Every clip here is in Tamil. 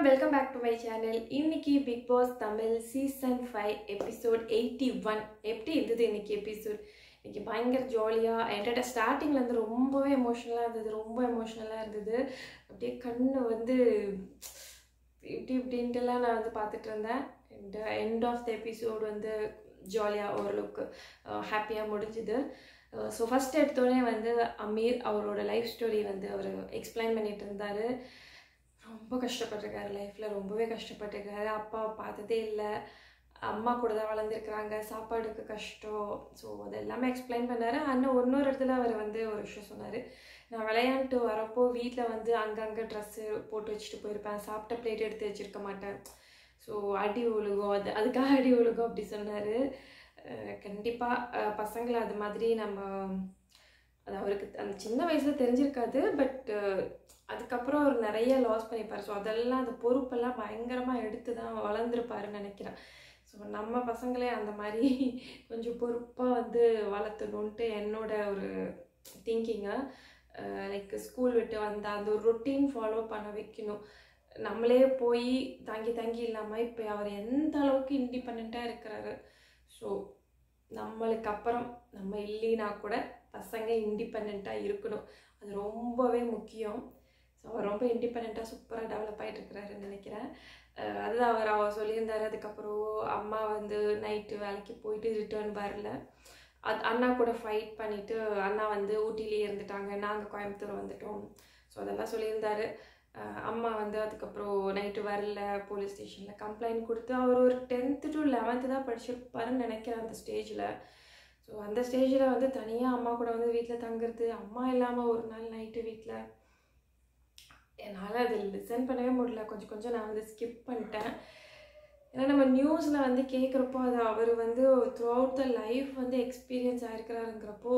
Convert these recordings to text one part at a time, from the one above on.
welcome back to my channel இன்னைக்கு Bigg Boss Tamil season five episode eighty one எப்படி இருந்தது இன்னைக்கு எபிசோட் இன்னைக்கு பயங்கர ஜாலியாக என்கிட்ட ஸ்டார்டிங்லேருந்து ரொம்பவே எமோஷ்னலாக இருந்தது ரொம்ப எமோஷ்னலாக இருந்தது அப்படியே கண்ணு வந்து இப்படி இப்படின்ட்டுலாம் நான் வந்து பார்த்துட்டு இருந்தேன் and end of the episode வந்து ஜாலியாக ஓரளவுக்கு ஹாப்பியாக முடிஞ்சுது ஸோ ஃபஸ்ட் எடுத்தோடனே வந்து அமீர் அவரோட லைஃப் ஸ்டோரி வந்து அவர் எக்ஸ்பிளைன் பண்ணிட்டு இருந்தார் ரொம்ப கஷ்டப்பட்டிருக்காரு லைஃப்பில் ரொம்பவே கஷ்டப்பட்டிருக்காரு அப்பாவை பார்த்ததே இல்லை அம்மா கூட தான் வளர்ந்துருக்குறாங்க சாப்பாடுக்கு கஷ்டம் ஸோ அது எல்லாமே எக்ஸ்பிளைன் பண்ணார் அண்ணன் இன்னொரு இடத்துல அவர் வந்து ஒரு விஷயம் சொன்னார் நான் விளையாண்டுட்டு வரப்போ வீட்டில் வந்து அங்கங்கே ட்ரெஸ்ஸு போட்டு வச்சுட்டு போயிருப்பேன் சாப்பிட்ட பிளேட் எடுத்து வச்சுருக்க மாட்டேன் ஸோ அடி ஒழுகும் அது அதுக்காக அடி ஒழுகும் அப்படி சொன்னார் கண்டிப்பாக பசங்களை அது மாதிரி நம்ம அது அவருக்கு அந்த சின்ன வயசில் தெரிஞ்சிருக்காது பட் அதுக்கப்புறம் அவர் நிறைய லாஸ் பண்ணிப்பார் ஸோ அதெல்லாம் அந்த பொறுப்பெல்லாம் பயங்கரமாக எடுத்து தான் வளர்ந்துருப்பாருன்னு நினைக்கிறேன் ஸோ நம்ம பசங்களே அந்த மாதிரி கொஞ்சம் பொறுப்பாக வந்து வளர்த்தணுன்ட்டு என்னோட ஒரு திங்கிங்கை லைக் ஸ்கூல் விட்டு வந்த அந்த ஒரு ரொட்டீன் ஃபாலோ பண்ண வைக்கணும் நம்மளே போய் தங்கி தங்கி இல்லாமல் இப்போ அவர் எந்த அளவுக்கு இண்டிபெண்ட்டாக இருக்கிறாரு ஸோ நம்மளுக்கு அப்புறம் நம்ம இல்லைனா கூட பசங்க இண்டிபெண்ட்டாக இருக்கணும் அது ரொம்பவே முக்கியம் ஸோ அவர் ரொம்ப இண்டிபெண்ட்டாக சூப்பராக டெவலப் ஆகிட்டு இருக்கிறாருன்னு நினைக்கிறேன் அதுதான் அவர் அவர் சொல்லியிருந்தார் அதுக்கப்புறம் அம்மா வந்து நைட்டு வேலைக்கு போயிட்டு ரிட்டர்ன் வரல அது அண்ணா கூட ஃபைட் பண்ணிவிட்டு அண்ணா வந்து ஊட்டிலேயே இருந்துட்டாங்க நாங்கள் கோயம்புத்தூர் வந்துட்டோம் ஸோ அதெல்லாம் சொல்லியிருந்தாரு அம்மா வந்து அதுக்கப்புறம் நைட்டு வரல போலீஸ் ஸ்டேஷனில் கம்ப்ளைண்ட் கொடுத்து அவர் ஒரு டென்த்து டு லெவன்த்து தான் படிச்சிருப்பாருன்னு நினைக்கிறேன் அந்த ஸ்டேஜில் ஸோ அந்த ஸ்டேஜில் வந்து தனியாக அம்மா கூட வந்து வீட்டில் தங்குறது அம்மா இல்லாமல் ஒரு நாள் நைட்டு வீட்டில் என்னால் அது லிசன் பண்ணவே முடியல கொஞ்சம் கொஞ்சம் நான் வந்து ஸ்கிப் பண்ணிட்டேன் ஏன்னா நம்ம நியூஸில் வந்து கேட்குறப்போ அது அவர் வந்து த்ரூ அவுட் த லைஃப் வந்து எக்ஸ்பீரியன்ஸ் ஆகிருக்கிறாருங்கிறப்போ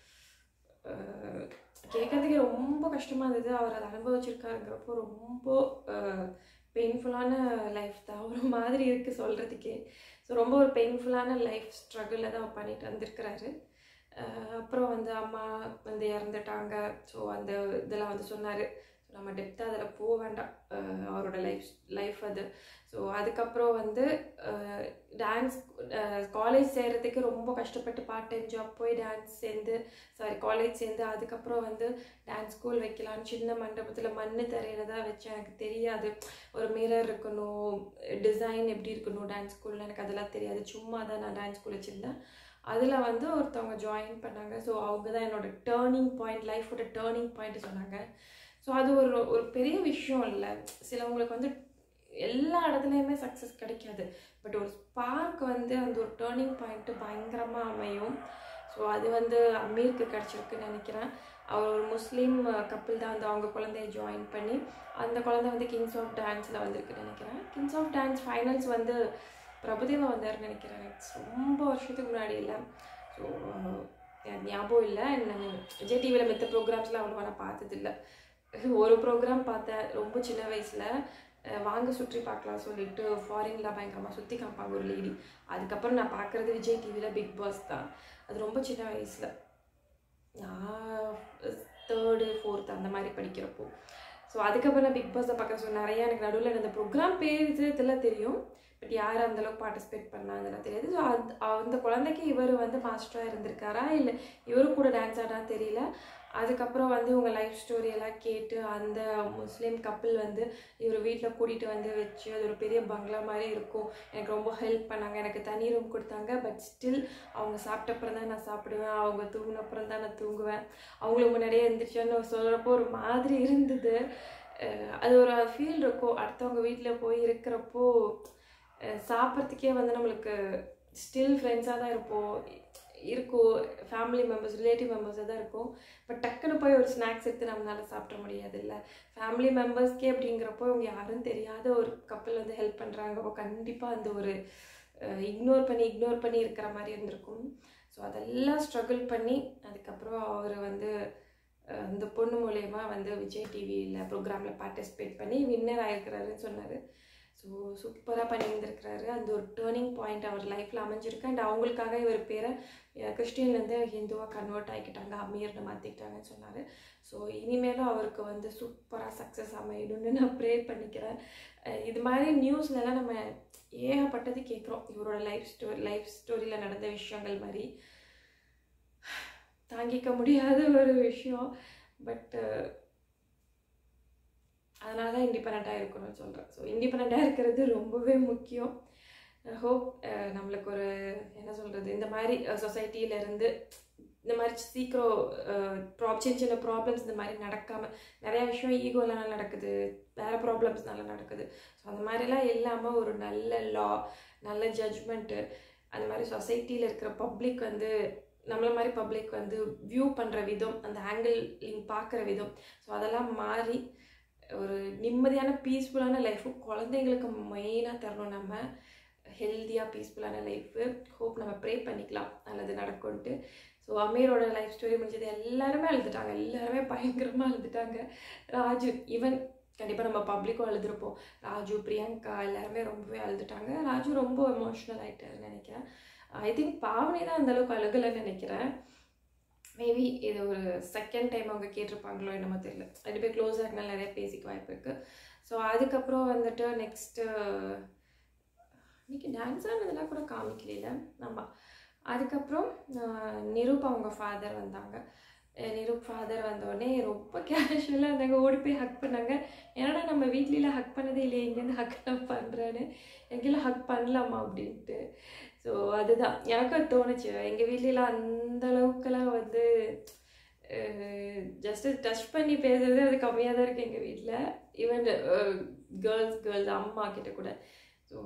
கேட்கறதுக்கே ரொம்ப கஷ்டமாக இருந்தது அவர் அதை அனுபவிச்சிருக்காருங்கிறப்போ ரொம்ப பெயின்ஃபுல்லான லைஃப் தான் ஒரு மாதிரி இருக்குது சொல்கிறதுக்கே ஸோ ரொம்ப ஒரு பெயின்ஃபுல்லான லைஃப் ஸ்ட்ரகிளில் தான் அவர் பண்ணிட்டு வந்திருக்கிறாரு அப்புறம் வந்து அம்மா வந்து இறந்துட்டாங்க ஸோ அந்த இதெல்லாம் வந்து சொன்னார் நம்ம டெப்த்தாக அதில் போக வேண்டாம் அவரோட லைஃப் லைஃப் அது ஸோ அதுக்கப்புறம் வந்து டான்ஸ் காலேஜ் சேர்கிறதுக்கு ரொம்ப கஷ்டப்பட்டு பார்ட் டைம் ஜாப் போய் டான்ஸ் சேர்ந்து சாரி காலேஜ் சேர்ந்து அதுக்கப்புறம் வந்து டான்ஸ் ஸ்கூல் வைக்கலான்னு சின்ன மண்டபத்தில் மண் தரையில் தான் வச்சேன் எனக்கு தெரியாது ஒரு மிரர் இருக்கணும் டிசைன் எப்படி இருக்கணும் டான்ஸ் ஸ்கூலில் எனக்கு அதெல்லாம் தெரியாது சும்மா தான் நான் டான்ஸ் ஸ்கூல் வச்சுருந்தேன் அதில் வந்து ஒருத்தவங்க ஜாயின் பண்ணாங்க ஸோ அவங்க தான் என்னோட டேர்னிங் பாயிண்ட் லைஃபோட டேர்னிங் பாயிண்ட் சொன்னாங்க ஸோ அது ஒரு ஒரு பெரிய விஷயம் இல்லை சிலவங்களுக்கு வந்து எல்லா இடத்துலையுமே சக்ஸஸ் கிடைக்காது பட் ஒரு ஸ்பார்க் வந்து அந்த ஒரு டேர்னிங் பாயிண்ட்டு பயங்கரமாக அமையும் ஸோ அது வந்து அமீருக்கு கிடச்சிருக்குன்னு நினைக்கிறேன் அவர் ஒரு முஸ்லீம் கப்பிள் தான் வந்து அவங்க குழந்தைய ஜாயின் பண்ணி அந்த குழந்தை வந்து கிங்ஸ் ஆஃப் டான்ஸில் வந்திருக்குன்னு நினைக்கிறேன் கிங்ஸ் ஆஃப் டான்ஸ் ஃபைனல்ஸ் வந்து பிரபுதேவா வந்தார்னு நினைக்கிறேன் ரொம்ப வருஷத்துக்கு முன்னாடி இல்லை ஸோ ஞாபகம் இல்லை நான் விஜய் டிவியில் மற்ற ப்ரோக்ராம்ஸ்லாம் அவ்வளோவா நான் பார்த்ததில்லை ஒரு ப்ரோக்ராம் பார்த்தேன் ரொம்ப சின்ன வயசில் வாங்க சுற்றி பார்க்கலாம் சொல்லிட்டு ஃபாரினில் பயங்கரமாக சுற்றி காமிப்பாங்க ஒரு லேடி அதுக்கப்புறம் நான் பார்க்குறது விஜய் டிவியில் பிக் பாஸ் தான் அது ரொம்ப சின்ன வயசில் நான் தேர்டு ஃபோர்த் அந்த மாதிரி படிக்கிறப்போ ஸோ அதுக்கப்புறம் நான் பிக் பாஸை பார்க்க ஸோ நிறையா எனக்கு நடுவில் இந்த ப்ரோக்ராம் பேர் இது இதெல்லாம் தெரியும் பட் யார் அந்தளவுக்கு பார்ட்டிசிபேட் பண்ணாங்கலாம் தெரியாது ஸோ அது அந்த குழந்தைக்கு இவர் வந்து மாஸ்டராக இருந்திருக்காரா இல்லை இவரு கூட டான்ஸ் ஆடா தெரியல அதுக்கப்புறம் வந்து உங்கள் லைஃப் ஸ்டோரி எல்லாம் கேட்டு அந்த முஸ்லீம் கப்பிள் வந்து இவர் வீட்டில் கூட்டிகிட்டு வந்து வச்சு அது ஒரு பெரிய பங்களா மாதிரி இருக்கும் எனக்கு ரொம்ப ஹெல்ப் பண்ணாங்க எனக்கு தனி ரூம் கொடுத்தாங்க பட் ஸ்டில் அவங்க சாப்பிட்டப்புறம் தான் நான் சாப்பிடுவேன் அவங்க தூங்கினப்புறம் தான் நான் தூங்குவேன் அவங்களுக்கு முன்னாடியே எழுந்திரிச்சோன்னு சொல்கிறப்போ ஒரு மாதிரி இருந்தது அது ஒரு ஃபீல் இருக்கும் அடுத்தவங்க வீட்டில் போய் இருக்கிறப்போ சாப்பிட்றதுக்கே வந்து நம்மளுக்கு ஸ்டில் ஃப்ரெண்ட்ஸாக தான் இருப்போம் இருக்கும் ஃபேமிலி மெம்பர்ஸ் ரிலேட்டிவ் மெம்பர்ஸாக தான் இருக்கும் பட் டக்குன்னு போய் ஒரு ஸ்நாக்ஸ் எடுத்து நம்மளால சாப்பிட முடியாது இல்லை ஃபேமிலி மெம்பர்ஸ்க்கே அப்படிங்கிறப்போ இவங்க யாரும் தெரியாத ஒரு கப்பல் வந்து ஹெல்ப் பண்ணுறாங்க கண்டிப்பாக அந்த ஒரு இக்னோர் பண்ணி இக்னோர் பண்ணி இருக்கிற மாதிரி இருந்திருக்கும் ஸோ அதெல்லாம் ஸ்ட்ரகிள் பண்ணி அதுக்கப்புறம் அவர் வந்து அந்த பொண்ணு மூலயமா வந்து விஜய் டிவியில் ப்ரோக்ராமில் பார்ட்டிசிபேட் பண்ணி வின்னர் ஆகிருக்கிறாருன்னு சொன்னார் ஸோ சூப்பராக பண்ணியிருந்திருக்கிறாரு அந்த ஒரு டேர்னிங் பாயிண்ட் அவர் லைஃப்பில் அமைஞ்சிருக்கு அண்ட் அவங்களுக்காக இவர் பேரை கிறிஸ்டியன்லேருந்து ஹிந்துவாக கன்வெர்ட் ஆகிக்கிட்டாங்க அமீர்னு மாற்றிக்கிட்டாங்கன்னு சொன்னார் ஸோ இனிமேலும் அவருக்கு வந்து சூப்பராக சக்ஸஸ் அமையணும்னு நான் ப்ரே பண்ணிக்கிறேன் அஹ் இது மாதிரி நியூஸ்லலாம் நம்ம ஏகப்பட்டது கேட்குறோம் இவரோட லைஃப் ஸ்டோரி லைஃப் ஸ்டோரியில் நடந்த விஷயங்கள் மாதிரி தாங்கிக்க முடியாத ஒரு விஷயம் பட்டு அதனால தான் இண்டிபெண்ட்டாக இருக்கணும்னு சொல்கிறேன் ஸோ இண்டிபெண்ட்டாக இருக்கிறது ரொம்பவே முக்கியம் ஹோப் நம்மளுக்கு ஒரு என்ன சொல்கிறது இந்த மாதிரி சொசைட்டியிலேருந்து இந்த மாதிரி சீக்கிரம் ப்ராப் சின்ன சின்ன ப்ராப்ளம்ஸ் இந்த மாதிரி நடக்காமல் நிறையா விஷயம் ஈகோலாம் நடக்குது வேறு ப்ராப்ளம்ஸ்னால நடக்குது ஸோ அந்த மாதிரிலாம் இல்லாமல் ஒரு நல்ல லா நல்ல ஜட்ஜ்மெண்ட்டு அந்த மாதிரி சொசைட்டியில் இருக்கிற பப்ளிக் வந்து நம்மள மாதிரி பப்ளிக் வந்து வியூ பண்ணுற விதம் அந்த ஆங்கிள் பார்க்குற விதம் ஸோ அதெல்லாம் மாறி ஒரு நிம்மதியான பீஸ்ஃபுல்லான லைஃபு குழந்தைங்களுக்கு மெயினாக தரணும் நம்ம ஹெல்த்தியாக பீஸ்ஃபுல்லான லைஃபு ஹோப் நம்ம ப்ரே பண்ணிக்கலாம் நல்லது நடக்கும்ன்ட்டு ஸோ அமீரோட லைஃப் ஸ்டோரி முடிஞ்சது எல்லாருமே அழுதுட்டாங்க எல்லாருமே பயங்கரமாக அழுதுட்டாங்க ராஜு ஈவன் கண்டிப்பாக நம்ம பப்ளிக்கும் அழுதுருப்போம் ராஜு பிரியங்கா எல்லாருமே ரொம்பவே அழுதுட்டாங்க ராஜு ரொம்ப எமோஷ்னல் ஆகிட்டாருன்னு நினைக்கிறேன் ஐ திங்க் பாவனி தான் அந்தளவுக்கு அழுகலைன்னு நினைக்கிறேன் மேபி இது ஒரு செகண்ட் டைம் அவங்க கேட்டிருப்பாங்களோ என்னமோ தெரியல ரெண்டு பேர் க்ளோஸாக இருக்கனால நிறைய பேசிக்க வாய்ப்பு இருக்குது ஸோ அதுக்கப்புறம் வந்துட்டு நெக்ஸ்ட்டு இன்னைக்கு டான்ஸ் ஆனதெல்லாம் கூட காமிக்கல ஆமாம் அதுக்கப்புறம் நிரூப் அவங்க ஃபாதர் வந்தாங்க நிரூப் ஃபாதர் வந்தோடனே ரொம்ப கேஷுவலாக இருந்தாங்க ஓடி போய் ஹக் பண்ணாங்க ஏன்னா நம்ம வீட்லலாம் ஹக் பண்ணதே இல்லையே இங்கேருந்து ஹக் நான் பண்ணுறேன்னு எங்கேயும் ஹக் பண்ணலாமா அப்படின்ட்டு ஸோ அதுதான் எனக்கும் தோணுச்சு எங்கள் வீட்லலாம் அந்த அளவுக்குலாம் வந்து ஜஸ்ட்டு டச் பண்ணி பேசுறது அது கம்மியாக தான் இருக்குது எங்கள் வீட்டில் ஈவன் கேர்ள்ஸ் கேர்ள்ஸ் அம்மா கிட்ட கூட ஸோ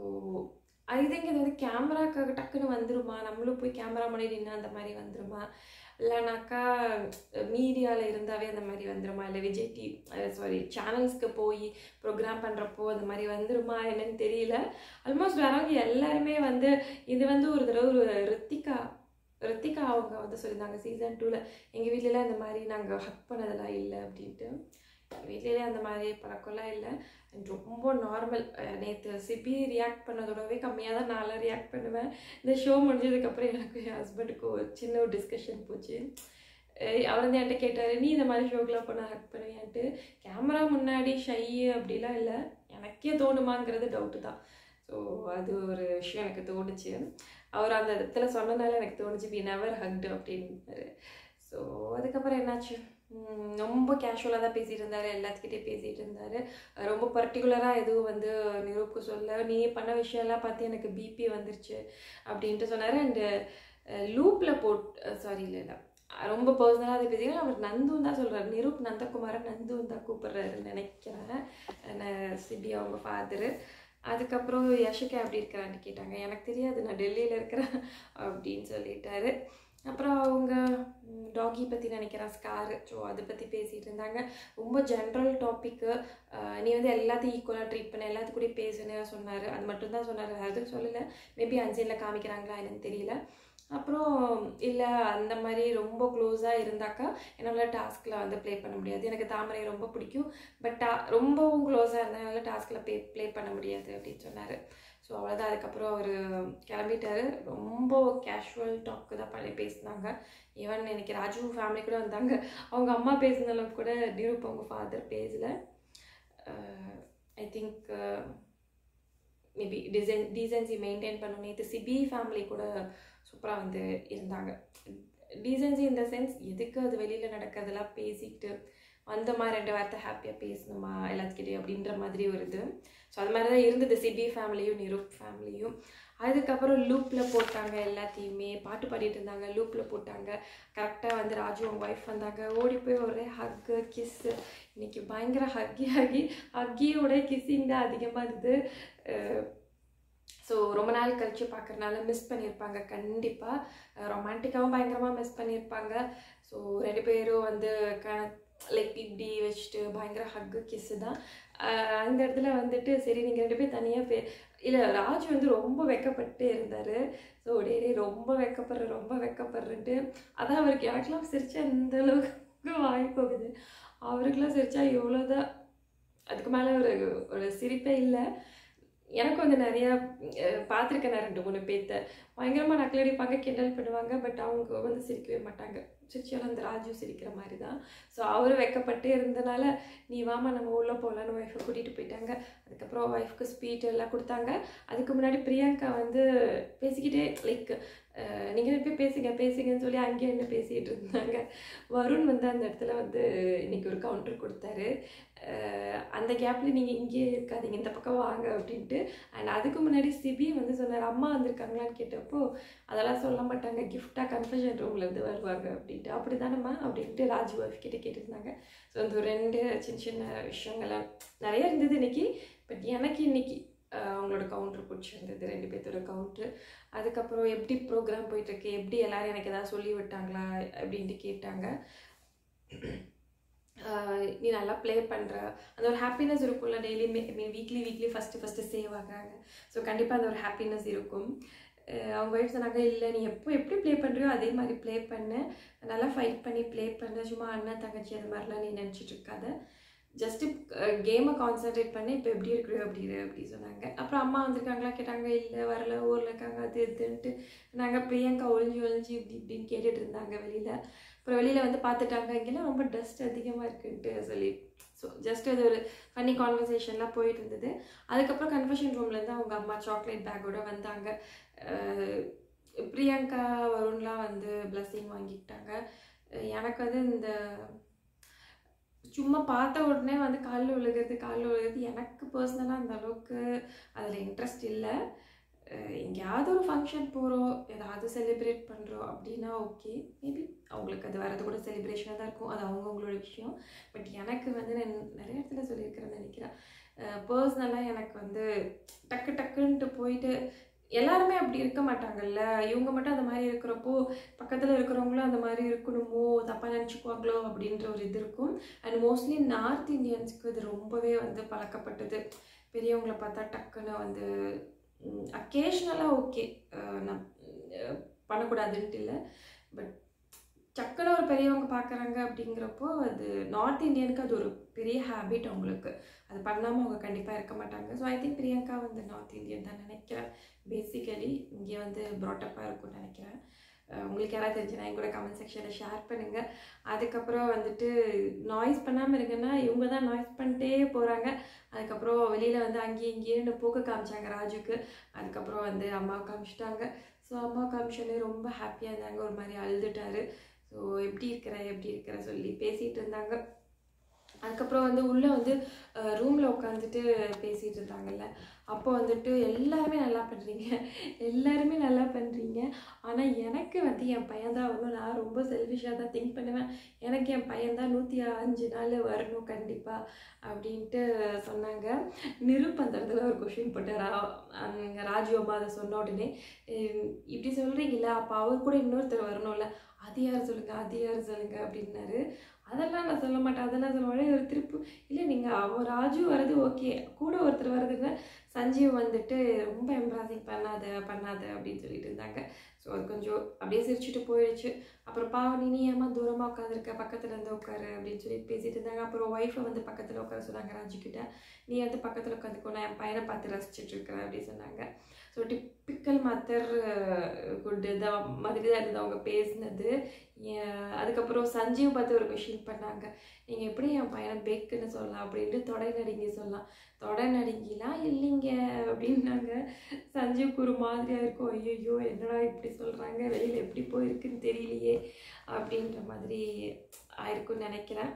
ஐ திங்க் இது வந்து கேமராக்காக டக்குன்னு வந்துருமா நம்மளும் போய் கேமரா முன்னாடி நின்று அந்த மாதிரி வந்துருமா இல்லைனாக்கா மீடியாவில் இருந்தாவே அந்த மாதிரி வந்துருமா இல்லை விஜய் டி சாரி சேனல்ஸ்க்கு போய் ப்ரோக்ராம் பண்ணுறப்போ அந்த மாதிரி வந்துருமா என்னன்னு தெரியல ஆல்மோஸ்ட் வரவங்க எல்லாருமே வந்து இது வந்து ஒரு தடவை ஒரு ரித்திகா ரித்திகா அவங்க வந்து சொல்லியிருந்தாங்க சீசன் டூவில் எங்கள் வீட்டிலலாம் இந்த மாதிரி நாங்கள் ஹக் பண்ணதெல்லாம் இல்லை அப்படின்ட்டு எங்கள் வீட்லேயே அந்த மாதிரி பழக்கம்லாம் இல்லை ரொம்ப நார்மல் நேற்று சிபி ரியாக்ட் பண்ணதோடவே கம்மியாக தான் நான்லாம் ரியாக்ட் பண்ணுவேன் இந்த ஷோ முடிஞ்சதுக்கப்புறம் எனக்கு என் ஹஸ்பண்டுக்கு ஒரு சின்ன ஒரு டிஸ்கஷன் போச்சு அவர் வந்து என்கிட்ட கேட்டார் நீ இந்த மாதிரி ஷோக்கெலாம் பண்ண ஹக் பண்ணுவியான்ட்டு கேமரா முன்னாடி ஷை அப்படிலாம் இல்லை எனக்கே தோணுமாங்கிறது டவுட்டு தான் ஸோ அது ஒரு விஷயம் எனக்கு தோணுச்சு அவர் அந்த இடத்துல சொன்னனால எனக்கு தோணுச்சு வி நெவர் ஹக்டு அப்படின்னாரு ஸோ அதுக்கப்புறம் என்னாச்சு ரொம்ப கேஷுவலாக தான் பேசிகிட்டு இருந்தார் எல்லாத்துக்கிட்டே பேசிகிட்டு இருந்தார் ரொம்ப பர்டிகுலராக எதுவும் வந்து நிரூப்க்கு சொல்ல நீ பண்ண விஷயம்லாம் பார்த்து எனக்கு பிபி வந்துருச்சு அப்படின்ட்டு சொன்னார் அண்டு லூப்பில் போட் சாரி இல்லை இல்லை ரொம்ப பர்சனலாக அதை பேசிக்கிறேன் அவர் நந்துன்னு தான் சொல்கிறார் நிரூப் நந்தகுமாரை நந்துன்னு தான் கூப்பிட்றாருன்னு நினைக்கிறேன் சிபி அவங்க ஃபாதரு அதுக்கப்புறம் யஷிகா எப்படி இருக்கிறான்னு கேட்டாங்க எனக்கு தெரியாது நான் டெல்லியில் இருக்கிறேன் அப்படின்னு சொல்லிட்டாரு அப்புறம் அவங்க டாகி பற்றி நினைக்கிறேன் ஸ்காரு ஸோ அதை பற்றி பேசிகிட்டு இருந்தாங்க ரொம்ப ஜென்ரல் டாப்பிக்கு நீ வந்து எல்லாத்தையும் ஈக்குவலாக ட்ரீட் பண்ண எல்லாத்து கூட பேசுன்னு சொன்னார் அது மட்டும்தான் சொன்னார் வேறு எதுவும் சொல்லலை மேபி அஞ்சலில் காமிக்கிறாங்களா என்னன்னு தெரியல அப்புறம் இல்லை அந்த மாதிரி ரொம்ப க்ளோஸாக இருந்தாக்கா என்னால் டாஸ்கில் வந்து ப்ளே பண்ண முடியாது எனக்கு தாமரை ரொம்ப பிடிக்கும் பட் டா ரொம்பவும் க்ளோஸாக இருந்தனால டாஸ்கில் ப்ளே ப்ளே பண்ண முடியாது அப்படின்னு சொன்னார் ஸோ அவ்வளோதான் அதுக்கப்புறம் அவர் கிளம்பிட்டாரு ரொம்ப கேஷுவல் டாக்கு தான் பண்ணி பேசினாங்க ஈவன் இன்னைக்கு ராஜு ஃபேமிலி கூட வந்தாங்க அவங்க அம்மா பேசின அளவுக்கு கூட நிரூப் அவங்க ஃபாதர் பேசல I think maybe design decency maintain பண்ணணும் நேற்று சிபி ஃபேமிலி கூட சூப்பராக வந்து இருந்தாங்க டீசன்சி இந்த சென்ஸ் எதுக்கு அது வெளியில் நடக்கிறதெல்லாம் பேசிக்கிட்டு அந்த மாதிரி ரெண்டு வார்த்தை ஹாப்பியாக பேசணுமா எல்லாத்துக்கிட்டே அப்படின்ற மாதிரி ஒரு இது ஸோ அது மாதிரி தான் இருந்தது சிபி ஃபேமிலியும் நிரூப் ஃபேமிலியும் அதுக்கப்புறம் லூப்பில் போட்டாங்க எல்லாத்தையுமே பாட்டு பாடிட்டு இருந்தாங்க லூப்பில் போட்டாங்க கரெக்டாக வந்து ராஜு அவங்க ஒய்ஃப் வந்தாங்க ஓடி போய் ஒரே ஹக்கு கிஸ்ஸு இன்னைக்கு பயங்கர ஹக்கி ஹக்கி ஹக்கியோட கிஸ்ஸிங் தான் அதிகமாக இருந்தது ஸோ ரொம்ப நாள் கழித்து பார்க்குறனால மிஸ் பண்ணியிருப்பாங்க கண்டிப்பாக ரொமான்டிக்காகவும் பயங்கரமாக மிஸ் பண்ணியிருப்பாங்க ஸோ ரெண்டு பேரும் வந்து க லைக் இப்படி வச்சுட்டு பயங்கர ஹக்கு கிஸ்ஸு தான் அந்த இடத்துல வந்துட்டு சரி நீங்கள் ரெண்டு பேர் தனியாக பே இல்லை ராஜ் வந்து ரொம்ப வெக்கப்பட்டு இருந்தார் ஸோ டேரே ரொம்ப வெக்கப்படுற ரொம்ப வெக்கப்படுறன்ட்டு அதான் அவருக்கு எனக்குலாம் சிரிச்சா எந்த அளவுக்கு வாய் போகுது அவருக்கெல்லாம் சிரிச்சா எவ்வளோதான் அதுக்கு மேலே ஒரு ஒரு சிரிப்பே இல்லை எனக்கு வந்து நிறையா பார்த்துருக்கேன் நான் ரெண்டு மூணு பேர்த்த பயங்கரமாக நக்கலடிப்பாங்க கிண்டல் பண்ணுவாங்க பட் அவங்க வந்து சிரிக்கவே மாட்டாங்க சிரிச்சாலும் அந்த ராஜு சிரிக்கிற மாதிரி தான் ஸோ அவர் வெக்கப்பட்டு இருந்தனால நீ வாமா நம்ம உள்ளே போகலான்னு ஒய்ஃபை கூட்டிகிட்டு போயிட்டாங்க அதுக்கப்புறம் ஒய்ஃப்க்கு ஸ்பீட் எல்லாம் கொடுத்தாங்க அதுக்கு முன்னாடி பிரியங்கா வந்து பேசிக்கிட்டே லைக் நீங்கள் போய் பேசுங்க பேசுங்கன்னு சொல்லி அங்கேயே என்ன பேசிகிட்டு இருந்தாங்க வருண் வந்து அந்த இடத்துல வந்து இன்னைக்கு ஒரு கவுண்டர் கொடுத்தாரு அஹ் அந்த கேப்பில் நீங்கள் இங்கேயே இருக்காதீங்க இந்த பக்கம் வாங்க அப்படின்ட்டு அண்ட் அதுக்கு முன்னாடி சிபி வந்து சொன்னார் அம்மா வந்திருக்காங்களான்னு கேட்டப்போ அதெல்லாம் சொல்ல மாட்டாங்க கிஃப்டாக கன்ஃபெஷன் ரூமில் இருந்து வருவாங்க அப்படின்ட்டு அப்படி தானம்மா அப்படின்ட்டு ராஜு ஒய்ஃப் கிட்ட கேட்டிருந்தாங்க ஸோ அந்த ரெண்டு சின்ன சின்ன விஷயங்கள்லாம் நிறைய இருந்தது இன்னைக்கு பட் எனக்கு இன்னைக்கு அஹ், அவங்களோட கவுண்டர் பிடிச்சிருந்தது ரெண்டு பேர்த்தோட கவுண்ட்ரு அதுக்கப்புறம் எப்படி ப்ரோக்ராம் போயிட்டுருக்கு எப்படி எல்லாரும் எனக்கு ஏதாவது சொல்லி விட்டாங்களா அப்படின்ட்டு கேட்டாங்க ஆஹ் நீ நல்லா ப்ளே பண்ணுற அந்த ஒரு ஹாப்பினஸ் இருக்கும்ல daily mean weekly weekly first first save ஆகுறாங்க ஸோ கண்டிப்பாக அந்த ஒரு ஹாப்பினஸ் இருக்கும் ஆஹ் அவங்க ஒய்ஃப் சொன்னாங்க இல்லை நீ எப்போ எப்படி ப்ளே பண்ணுறியோ அதே மாதிரி ப்ளே பண்ணு நல்லா ஃபைட் பண்ணி ப்ளே பண்ண சும்மா அண்ணன் தங்கச்சி அது மாதிரிலாம் நீ நினச்சிட்டு இருக்காத ஜஸ்ட்டு கேமை கான்சென்ட்ரேட் பண்ணி இப்போ எப்படி இருக்கிறியோ அப்படி இரு அப்படி சொன்னாங்க அப்புறம் அம்மா வந்திருக்காங்களா கேட்டாங்க இல்லை வரல ஊரில் இருக்காங்க அது இதுன்ட்டு நாங்கள் பிரியங்கா ஒளிஞ்சு ஒளிஞ்சு இப்படி இப்படின்னு கேட்டுட்டு இருந்தாங்க வெளியில் அப்புறம் வெளியில் வந்து பார்த்துட்டாங்க இங்கெல்லாம் ரொம்ப டஸ்ட் அதிகமாக இருக்குன்ட்டு சொல்லி ஸோ ஜஸ்ட் அது ஒரு ஃபன்னி கான்வர்சேஷன்லாம் போயிட்டு இருந்தது அதுக்கப்புறம் கன்ஃபெஷன் ரூம்லேருந்து அவங்க அம்மா சாக்லேட் பேக்கோட வந்தாங்க அஹ் பிரியங்கா வருண்லாம் வந்து பிளஸ்ஸிங் வாங்கிக்கிட்டாங்க அஹ் எனக்கு வந்து இந்த சும்மா பார்த்த உடனே வந்து காலில் விழுகிறது காலில் விழுகிறது எனக்கு பர்சனலாக அந்த அளவுக்கு அதில் இன்ட்ரெஸ்ட் இல்லை அஹ் எங்கேயாவது ஒரு ஃபங்க்ஷன் போகிறோம் ஏதாவது செலிப்ரேட் பண்ணுறோம் அப்படின்னா ஓகே மேபி அவங்களுக்கு அது வரது கூட செலிப்ரேஷனாக தான் இருக்கும் அது அவங்கவுங்களோட விஷயம் பட் எனக்கு வந்து நான் நிறைய இடத்துல சொல்லியிருக்கிறேன்னு நினைக்கிறேன் பர்சனலாக எனக்கு வந்து டக்கு டக்குன்ட்டு போயிட்டு எல்லாருமே அப்படி இருக்க மாட்டாங்கல்ல இவங்க மட்டும் அந்த மாதிரி இருக்கிறப்போ பக்கத்தில் இருக்கிறவங்களும் அந்த மாதிரி இருக்கணுமோ தப்பாக நினச்சிக்குவாங்களோ அப்படின்ற ஒரு இது இருக்கும் அண்ட் மோஸ்ட்லி நார்த் இந்தியன்ஸ்க்கு இது ரொம்பவே வந்து பழக்கப்பட்டது பெரியவங்களை பார்த்தா டக்குன்னு வந்து அக்கேஷ்னலாக ஓகே நான் அஹ், பண்ணக்கூடாதுன்ட்டு இல்லை பட் டக்குன்னு ஒரு பெரியவங்க பார்க்குறாங்க அப்படிங்கிறப்போ அது நார்த் இந்தியனுக்கு அது ஒரு பெரிய ஹேபிட் அவங்களுக்கு அது பண்ணாமல் அவங்க கண்டிப்பாக இருக்க மாட்டாங்க ஸோ ஐ திங்க் பிரியங்கா வந்து நார்த் இந்தியன் தான் நினைக்கிறேன் பேசிக்கலி இங்கே வந்து ப்ராட்டப்பாக இருக்கும்னு நினைக்கிறேன் அஹ் உங்களுக்கு யாராவது தெரிஞ்சுன்னா என் கூட கமெண்ட் செக்ஷனில் ஷேர் பண்ணுங்கள் அதுக்கப்புறம் வந்துட்டு நாய்ஸ் பண்ணாமல் இருக்குன்னா இவங்க தான் நாய்ஸ் பண்ணிட்டே போகிறாங்க அதுக்கப்புறம் வெளியில் வந்து அங்கேயும் இங்கேயும் போக்கு காமிச்சாங்க ராஜுக்கு அதுக்கப்புறம் வந்து அம்மா காமிச்சிட்டாங்க ஸோ அம்மா காமிச்சோன்னே ரொம்ப ஹாப்பியாக இருந்தாங்க ஒரு மாதிரி அழுதுட்டாரு ஸோ எப்படி இருக்கிற எப்படி இருக்கிற சொல்லி பேசிகிட்டு இருந்தாங்க அதுக்கப்புறம் வந்து உள்ளே வந்து ரூமில் உட்காந்துட்டு பேசிகிட்டு இருந்தாங்கல்ல அப்போ வந்துட்டு எல்லாருமே நல்லா பண்ணுறீங்க எல்லாருமே நல்லா பண்ணுறீங்க ஆனால் எனக்கு வந்து என் பையன் தான் வரணும் நான் ரொம்ப செல்ஃபிஷாக தான் திங்க் பண்ணுவேன் எனக்கு என் பையன் தான் நூற்றி அஞ்சு நாள் வரணும் கண்டிப்பாக அப்படின்ட்டு சொன்னாங்க நிருப் அந்த இடத்துல ஒரு கொஷின் போட்டார் அங்கே ராஜு அம்மா அதை சொன்ன உடனே "ஹம், இப்படி சொல்கிறீங்களா அப்போ அவர் கூட இன்னொருத்தர் வரணும்ல அது யார் சொல்லுங்க அது யார் சொல்லுங்க அப்படின்னாரு அதெல்லாம் நான் சொல்ல மாட்டேன் அதெல்லாம் சொல்ல மாட்டேன் ஒரு திருப்பு இல்லை நீங்கள் அவன் ராஜு வர்றது ஓகே கூட ஒருத்தர் வர்றதுன்னா சஞ்சீவ் வந்துட்டு ரொம்ப எம்ப்ராசிங் பண்ணாத பண்ணாத அப்படின்னு சொல்லிட்டு இருந்தாங்க ஸோ அது கொஞ்சம் அப்படியே சிரிச்சுட்டு போயிடுச்சு அப்புறம் பாவம் நீ நீ ஏமா தூரமாக உட்காந்துருக்க பக்கத்தில் இருந்து உட்காரு அப்படின்னு சொல்லி பேசிட்டு இருந்தாங்க அப்புறம் ஒய்ஃபை வந்து பக்கத்தில் உட்கார சொன்னாங்க ராஜு கிட்ட நீ வந்து பக்கத்தில் உட்காந்துக்கோ நான் என் பையனை பார்த்து ரசிச்சுட்டு இருக்கிறேன் அப்படின்னு சொன்னாங்க ஸோ டிப்பிக்கல் மதர் குட் இதை மாதிரி தான் இருந்தது அவங்க பேசினது ஏன் அதுக்கப்புறம் சஞ்சீவ் பார்த்து ஒரு கொஷின் பண்ணாங்க நீங்கள் எப்படி என் பையனை பெக்குன்னு சொல்லலாம் அப்படின்ட்டு தொடை நடுங்கி சொல்லலாம் தொடை நடுங்கிலாம் இல்லைங்க அப்படின்னாங்க சஞ்சீவ்க்கு ஒரு மாதிரியாக இருக்கும் ஐயோ என்னடா இப்படி சொல்கிறாங்க வெளியில் எப்படி போயிருக்குன்னு தெரியலையே அப்படின்ற மாதிரி ஆயிருக்கும்னு நினைக்கிறேன்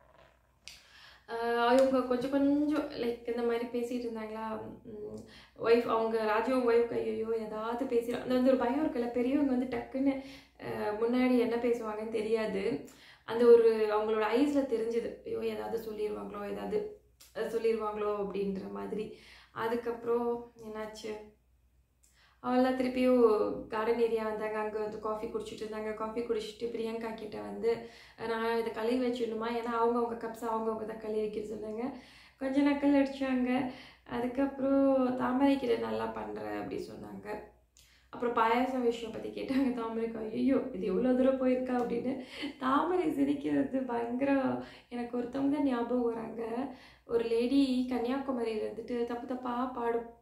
ஆஹ் இவங்க கொஞ்சம் கொஞ்சம் லைக் இந்த மாதிரி பேசிகிட்டு இருந்தாங்களா ஒய்ஃப் அவங்க ராஜு ஒய்ஃப் ஐயோ ஏதாவது பேசிடும் அந்த வந்து ஒரு பயம் இருக்குல்ல பெரியவங்க வந்து டக்குன்னு ஆஹ் முன்னாடி என்ன பேசுவாங்கன்னு தெரியாது அந்த ஒரு அவங்களோட ஐஸில் தெரிஞ்சுது ஐயோ ஏதாவது சொல்லிடுவாங்களோ ஏதாவது அஹ் சொல்லிடுவாங்களோ அப்படின்ற மாதிரி அதுக்கப்புறம் என்னாச்சு அவெல்லாம் திருப்பியும் கார்டன் ஏரியா வந்தாங்க அங்கே வந்து காஃபி குடிச்சிட்டு இருந்தாங்க காஃபி குடிச்சிட்டு பிரியங்கா கிட்ட வந்து நான் இதை கழுவி வச்சிடணுமா ஏன்னா அவங்கவுங்க கப்ஸ் அவங்கவுங்க தான் கழுவி வைக்க சொன்னாங்க கொஞ்சம் நக்கல் அடிச்சாங்க அதுக்கப்புறம் தாமரை கிட்ட நல்லா பண்ணுற அப்படி சொன்னாங்க அப்புறம் பாயாசம் விஷயம் பற்றி கேட்டாங்க தாமரைக்கு ஐயோ இது எவ்வளோ தூரம் போயிருக்கா அப்படின்னு தாமரை சிரிக்கிறது பயங்கர எனக்கு ஒருத்தவங்க தான் ஞாபகம் வராங்க ஒரு லேடி கன்னியாகுமரியில் இருந்துட்டு தப்பு தப்பாக பாடு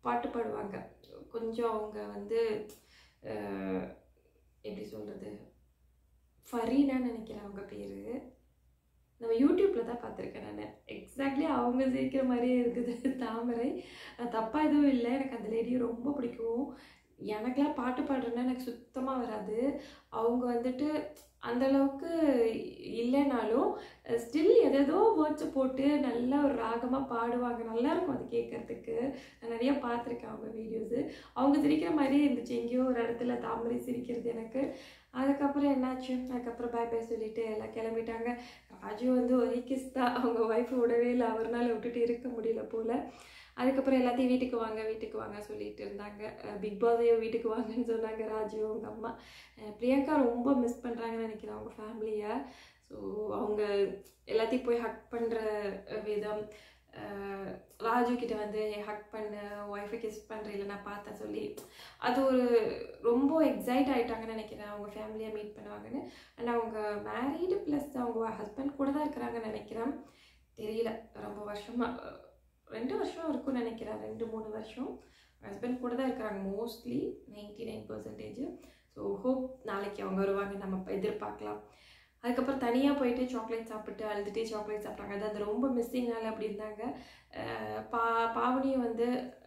பாட்டு பாடுவாங்க கொஞ்சம் அவங்க வந்து அஹ், எப்படி சொல்கிறது ஃபரீனான்னு நினைக்கிறேன் அவங்க பேர் நம்ம யூடியூப்பில் தான் பார்த்துருக்கேன் நான் எக்ஸாக்ட்லி அவங்க சிரிக்கிற மாதிரியே இருக்குது தாமரை அது தப்பாக எதுவும் இல்லை எனக்கு அந்த லேடியை ரொம்ப பிடிக்கும் எனக்கெல்லாம் பாட்டு பாடுறேன்னா எனக்கு சுத்தமாக வராது அவங்க வந்துட்டு அந்த அளவுக்கு இல்லைனாலும் ஸ்டில் எதேதோ வேர்ட்ஸை போட்டு நல்லா ஒரு ராகமாக பாடுவாங்க நல்லா இருக்கும் அது கேட்கறதுக்கு நான் நிறைய பார்த்துருக்கேன் அவங்க வீடியோஸு அவங்க சிரிக்கிற மாதிரியே இருந்துச்சு எங்கேயோ ஒரு இடத்துல தாமரை சிரிக்கிறது எனக்கு அதுக்கப்புறம் என்னாச்சு அதுக்கப்புறம் பை பை சொல்லிட்டு எல்லாம் கிளம்பிட்டாங்க ராஜு வந்து ஒரே கிஸ் தான் அவங்க ஒய்ஃபை விடவே இல்லை அவர்னால விட்டுட்டு இருக்க முடியல போல் அதுக்கப்புறம் எல்லாத்தையும் வீட்டுக்கு வாங்க வீட்டுக்கு வாங்க சொல்லிட்டு இருந்தாங்க பிக் பாஸையும் வீட்டுக்கு வாங்கன்னு சொன்னாங்க ராஜு அவங்க அம்மா அஹ் பிரியங்கா ரொம்ப மிஸ் பண்ணுறாங்கன்னு நினைக்கிறேன் அவங்க ஃபேமிலியை ஸோ அவங்க எல்லாத்தையும் போய் ஹக் பண்ணுற விதம் அஹ் ராஜு கிட்ட வந்து ஹக் பண்ணு ஒய்ஃபை கிஸ் பண்ணுறீங்கள நான் பார்த்தேன் சொல்லி அது ஒரு ரொம்ப எக்ஸைட் ஆகிட்டாங்கன்னு நினைக்கிறேன் அவங்க ஃபேமிலியை மீட் பண்ணுவாங்கன்னு அண்ட் அவங்க மேரீடு ப்ளஸ் அவங்க ஹஸ்பண்ட் கூட தான் இருக்கிறாங்கன்னு நினைக்கிறேன் தெரியல ரொம்ப வருஷமாக ரெண்டு வருஷம் இருக்கும்னு நினைக்கிறேன் ரெண்டு மூணு வருஷம் ஹஸ்பண்ட் கூட தான் இருக்கிறாங்க mostly ninety nine percentage so hope நாளைக்கு அவங்க வருவாங்க நம்ம இப்ப எதிர்பார்க்கலாம் அதுக்கப்புறம் தனியாக போயிட்டு சாக்லேட் சாப்பிட்டு அழுதுகிட்டே சாக்லேட் சாப்பிட்டாங்க அது அது ரொம்ப மிஸ்ஸிங்னால அப்படி இருந்தாங்க அஹ் பா பாவனியும் வந்து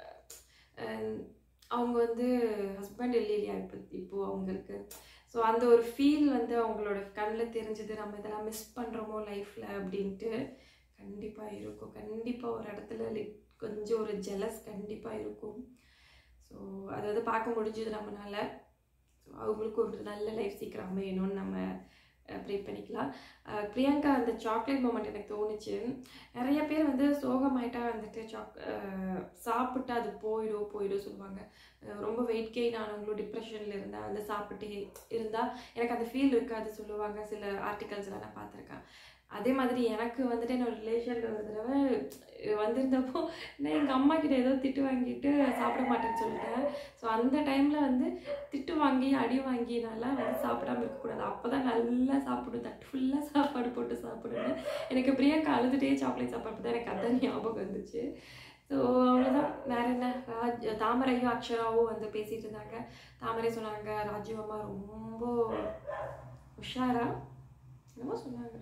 அஹ் அவங்க வந்து ஹஸ்பண்ட் இல்லை இல்லையா இப்போ இப்போது அவங்களுக்கு ஸோ அந்த ஒரு ஃபீல் வந்து அவங்களோட கண்ணில் தெரிஞ்சது நம்ம இதெல்லாம் மிஸ் பண்ணுறோமோ லைஃப்பில் அப்படின்ட்டு கண்டிப்பாக இருக்கும் கண்டிப்பாக ஒரு இடத்துல லிட் கொஞ்சம் ஒரு ஜெலஸ் கண்டிப்பாக இருக்கும் ஸோ அதை வந்து பார்க்க முடிஞ்சது நம்மனால ஸோ அவங்களுக்கு ஒரு நல்ல லைஃப் சீக்கிரம் அமையணும்னு நம்ம ப்ரே பண்ணிக்கலாம் அஹ் பிரியங்கா அந்த சாக்லேட் மூமெண்ட் எனக்கு தோணுச்சு நிறைய பேர் வந்து சோகமாயிட்டா வந்துட்டு சாக் அஹ் சாப்பிட்டு அது போயிடும் போயிடும் சொல்லுவாங்க அஹ் ரொம்ப வெயிட் கெயின் ஆனவங்களும் டிப்ரெஷனில் இருந்தால் வந்து சாப்பிட்டு இருந்தால் எனக்கு அந்த ஃபீல் இருக்காது சொல்லுவாங்க சில ஆர்டிகல்ஸ்லாம் நான் பார்த்துருக்கேன் அதே மாதிரி எனக்கு வந்துட்டு என்னோட ரிலேஷனில் ஒரு தடவை வந்திருந்தப்போ நான் எங்கள் அம்மா கிட்ட ஏதோ திட்டு வாங்கிட்டு சாப்பிட மாட்டேன்னு சொல்லிட்டேன் ஸோ அந்த டைமில் வந்து திட்டு வாங்கி அடி வாங்கினால வந்து சாப்பிடாம இருக்கக்கூடாது அப்போ தான் நல்லா சாப்பிடும் தட்டு ஃபுல்லாக சாப்பாடு போட்டு சாப்பிடணும் எனக்கு பிரியங்கா அழுதுகிட்டே சாக்லேட் சாப்பாடு தான் எனக்கு அதான் ஞாபகம் வந்துச்சு ஸோ அவ்வளோதான் வேற என்ன ராஜ் தாமரையும் அக்ஷராவும் வந்து பேசிகிட்டு இருந்தாங்க தாமரை சொன்னாங்க ராஜு அம்மா ரொம்ப உஷாரா என்னமோ சொன்னாங்க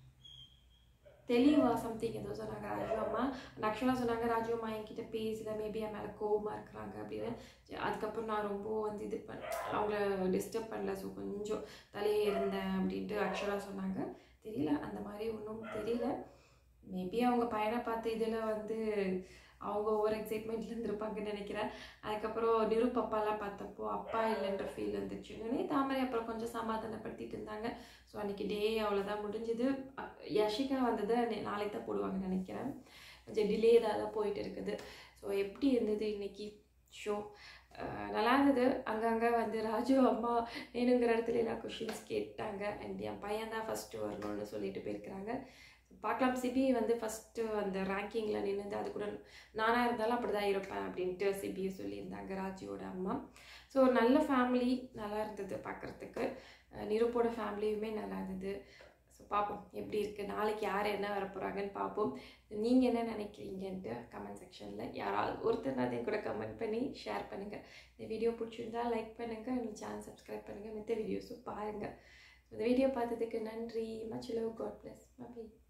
தெளிவா சம்திங் ஏதோ சொன்னாங்க ராஜு அம்மா ஆக்சுவலாக சொன்னாங்க ராஜு அம்மா என்கிட்ட பேசல மேபி என் மேலே கோவமாக இருக்கிறாங்க அப்படின்னு சரி, அதுக்கப்புறம் நான் ரொம்ப வந்து இது பண்ண அவங்கள டிஸ்டர்ப் பண்ணல ஸோ கொஞ்சம் தலையே இருந்தேன் அப்படின்ட்டு ஆக்சுவலாக சொன்னாங்க தெரியல அந்த மாதிரி ஒன்றும் தெரியல மேபி அவங்க பையனை பார்த்து இதில் வந்து அவங்க ஓவர் எக்ஸைட்மெண்ட்ல இருந்திருப்பாங்கன்னு நினைக்கிறேன் அதுக்கப்புறம் நிருப் அப்பாலாம் பார்த்தப்போ அப்பா இல்லைன்ற ஃபீல் வந்துச்சுன்னு தாமரை அப்புறம் கொஞ்சம் சமாதானப்படுத்திட்டு இருந்தாங்க ஸோ அன்றைக்கி டே அவ்வளோதான் முடிஞ்சுது அ- யஷிகா வந்ததை நே- நாளைக்கு தான் போடுவாங்கன்னு நினைக்கிறேன் கொஞ்சம் டிலே தான் போயிட்டு இருக்குது ஸோ எப்படி இருந்தது இன்னைக்கு ஷோ நல்லா இருந்தது அங்கங்கே வந்து ராஜு அம்மா வேணுங்கிற இடத்துல எல்லாம் கொஷின்ஸ் கேட்டாங்க அண்ட் என் பையன் தான் ஃபஸ்ட்டு வரணும்னு சொல்லிட்டு போயிருக்கிறாங்க பார்க்கலாம் சிபி வந்து ஃபஸ்ட்டு அந்த ரேங்கிங்கில் நின்றுது அது கூட நானாக இருந்தாலும் அப்படி தான் இருப்பேன் அப்படின்ட்டு சிபியை சொல்லியிருந்தாங்க ராஜுவோட அம்மா ஸோ ஒரு நல்ல ஃபேமிலி நல்லா இருந்தது பார்க்குறதுக்கு நிருப்போட ஃபேமிலியுமே நல்லா இருந்தது ஸோ பார்ப்போம் எப்படி இருக்குது நாளைக்கு யார் என்ன வர போகிறாங்கன்னு பார்ப்போம் நீங்கள் என்ன நினைக்கிறீங்கன்ட்டு கமெண்ட் செக்ஷனில் யாராவது ஒருத்தர் அதையும் கூட கமெண்ட் பண்ணி ஷேர் பண்ணுங்கள் இந்த வீடியோ பிடிச்சிருந்தா லைக் பண்ணுங்கள் இந்த சேனல் சப்ஸ்கிரைப் பண்ணுங்கள் மித்த வீடியோஸும் பாருங்கள் இந்த வீடியோ பார்த்ததுக்கு நன்றி மச் லவ் காட் பிளஸ் பாய்